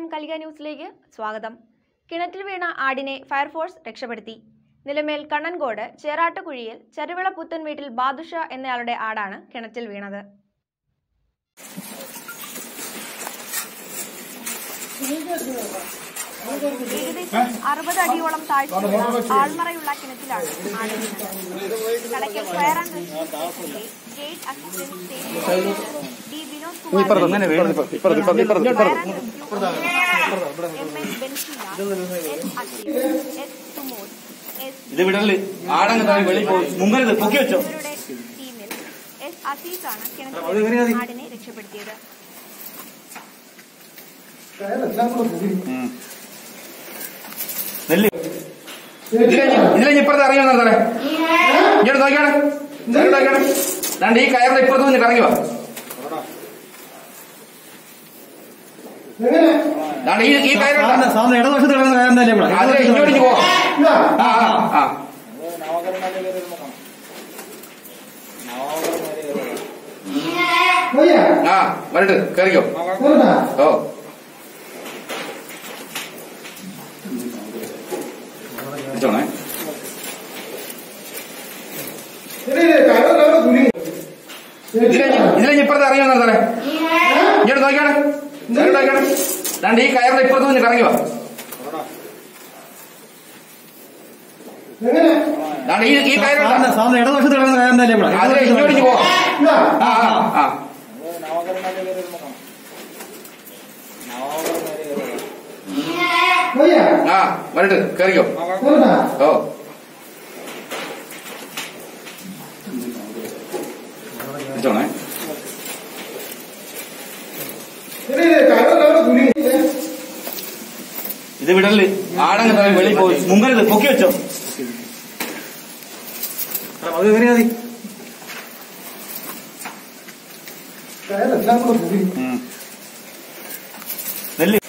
കലിക ന്യൂസിലേക്ക് സ്വാഗതം കിണറ്റിൽ വീണ ആടിനെ ഫയർഫോഴ്സ് രക്ഷപ്പെടുത്തി നിലമേൽ കണ്ണൻകോട് ചേറാട്ടുകുഴിയിൽ ചരുവിള പുത്തൻ വീട്ടിൽ ബാദുഷ എന്നയാളുടെ ആടാണ് കിണറ്റിൽ വീണത് ഏകദേശം അറുപത് അടിയോളം താഴ്ചയുള്ള ആൾമറയുള്ള കിണറ്റിലാണ് ആട് വീണത് കടയ്ക്കൽ ഫയർ ആൻഡ് റെസ്ക്യൂ സ്റ്റേഷനിലെ state assistant state officer D Vinod Kumar ഇപ്പുറത്ത് അങ്ങനെ വേണം ഇപ്പുറത്ത് ഇപ്പുറത്ത് ഇപ്പുറത്ത് ഇപ്പുറത്ത് ഫയർ ഇപ്പുറത്ത് and rescue M S Bensila S Azeez S Sumod S ഇത് വിടല് ആടങ്ങ് താഴെ വെളിയിൽ പോയി മുങ്ങരുത് പൊക്കി വെച്ചോ ഇവരുടെ ടീമിൽ എസ് അസീസാണ് കിണറ്റിൽ ആടിനെ രക്ഷപ്പെടുത്തിയത് നെല്ല് ഇതിലെ ഇപ്പുറത്ത് ഇറങ്ങി വന്നാ സാറേ ഇങ്ങോട്ട് നോക്കിയാണ് ഇങ്ങോട്ട് നോക്കിയാണ് രണ്ട് ഈ കയറിന്റെ ഇപ്പുറത്ത് നിന്ന് കറങ്ങി വാ ദാണ്ട് ഈ ഈ കയറുണ്ട് സാറിന് സാറിന് ഇടതുവശത്ത് കിടക്കുന്ന കാര്യം തന്നെ ഇവിടെ അതിലെ ഇങ്ങോട്ട് ഇങ്ങ് പോവാം ആ ആ ആ ആ വരട്ട് കയറിക്കോ ഓ വെച്ചോണേ ഇതിലെ ഇതിലെ ഇപ്പുറത്ത് ഇറങ്ങി വന്നാ സാറേ ഇങ്ങോട്ട് നോക്കിയാണ് ഇങ്ങോട്ട് നോക്കിയാണ് രണ്ട് ഈ കയറിന്റെ ഇപ്പുറത്ത് നിന്ന് കറങ്ങി വാ ദാണ്ട് ഈ ഈ സാറിന് കയറുണ്ട് സാറിന് ഇടതുവശത്ത് കിടക്കുന്ന കാര്യം തന്നെ ഇവിടെ അതിലെ ഇങ്ങോട്ട് ഇങ്ങ് പോവാം ആ ആ ആ ആ വരട്ട് കയറിക്കോ ഓ വെച്ചോണേ ഇത് വിടല് ആടങ്ങ് താഴെ വെളിയിൽ പോയി മുങ്ങരുത് പൊക്കി വെച്ചോ അത് കയറിയാ മതി നെല്ല്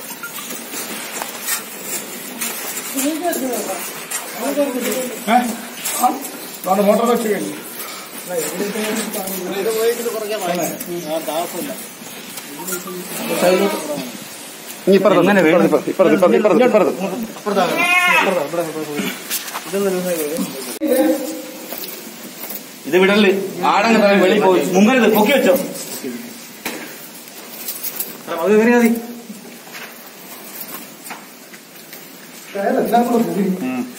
ഇപ്പുറത്ത് എങ്ങനെ വേണം? ഇപ്പുറത്ത് ഇപ്പുറത്ത് ഇപ്പുറത്ത് ഇപ്പുറത്ത് ഇത് വിടല് ആടങ്ങ് താഴെ വെളിയിൽ പോയി മുങ്ങരുത് പൊക്കി വെച്ചോ അത് കയറിയാ മതി ഉം.